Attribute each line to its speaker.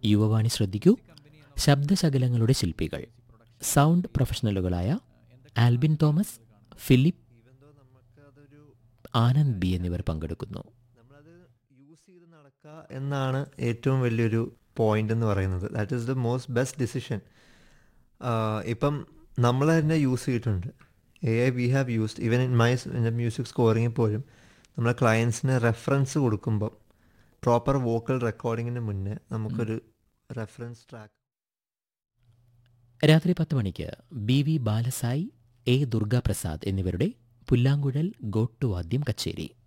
Speaker 1: യുവവാണി ശ്രദ്ധിക്കൂ ശബ്ദശകലങ്ങളുടെ ശില്പികൾ സൗണ്ട് പ്രൊഫഷണലുകളായ ആൽബിൻ തോമസ് ഫിലിപ്പ് ആനന്ദ് ബി എന്നിവർ പങ്കെടുക്കുന്നു
Speaker 2: നമ്മളത് യൂസ് ചെയ്ത് നടക്കുക എന്നാണ് ഏറ്റവും വലിയൊരു പോയിന്റ് എന്ന് പറയുന്നത് that is the most best decision ഇപ്പം നമ്മൾ തന്നെ യൂസ് ചെയ്തിട്ടുണ്ട് A I we have used even in my music സ്കോറിങ്ങിൽ പോലും നമ്മളെ ക്ലയൻസിന് റെഫറൻസ് കൊടുക്കുമ്പം പ്രോപ്പർ വോക്കൽ റെക്കോർഡിങ്ങിന് മുന്നേ നമുക്കൊരു റെഫറൻസ് ട്രാക്ക്
Speaker 1: രാത്രി പത്ത് മണിക്ക് B V Balasai A Durgaprasad എന്നിവരുടെ പുല്ലാങ്കുഴൽ ഗോട്ടുവാദ്യം കച്ചേരി